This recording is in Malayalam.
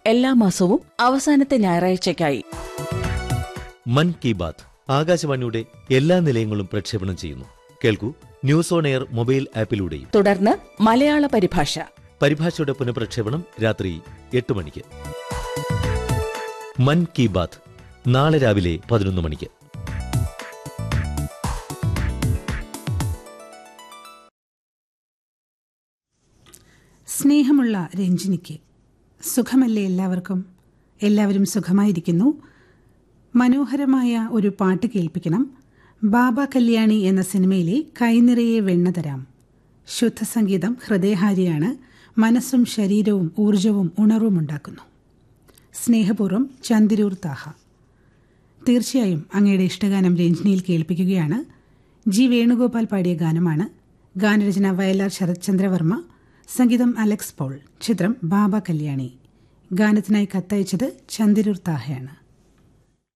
എല്ലാ മാസവും അവസാനത്തെ ഞായറാഴ്ചയ്ക്കായി മൻ കി ബാത്ത് ആകാശവാണിയുടെ എല്ലാ നിലയങ്ങളും പ്രക്ഷേപണം ചെയ്യുന്നു കേൾക്കൂ ന്യൂസ് ഓൺ എയർ മൊബൈൽ ആപ്പിലൂടെയും തുടർന്ന് മലയാള പരിഭാഷ പരിഭാഷയുടെ പുനഃപ്രക്ഷേപണം രാത്രി എട്ട് മണിക്ക് മൻ കി ബാത്ത് നാളെ രാവിലെ പതിനൊന്ന് മണിക്ക് സ്നേഹമുള്ള രഞ്ജിനിക്ക് സുഖമല്ലേ എല്ലാവർക്കും എല്ലാവരും സുഖമായിരിക്കുന്നു മനോഹരമായ ഒരു പാട്ട് കേൾപ്പിക്കണം ബാബ കല്യാണി എന്ന സിനിമയിലെ കൈനിറയെ വെണ്ണ തരാം ശുദ്ധസംഗീതം ഹൃദയഹാരിയാണ് മനസ്സും ശരീരവും ഊർജവും ഉണർവും ഉണ്ടാക്കുന്നു സ്നേഹപൂർവ്വം ചന്ദിരൂർ താഹ തീർച്ചയായും അങ്ങയുടെ ഇഷ്ടഗാനം രഞ്ജിനിയിൽ കേൾപ്പിക്കുകയാണ് ജി വേണുഗോപാൽ പാടിയ ഗാനമാണ് ഗാനരചന വയലാർ ശരത്ചന്ദ്രവർമ്മ സംഗീതം അലക്സ് പോൾ ചിത്രം ബാബ കല്യാണി ഗാനത്തിനായി കത്തയച്ചത് ചന്ദിരൂർ താഹയാണ്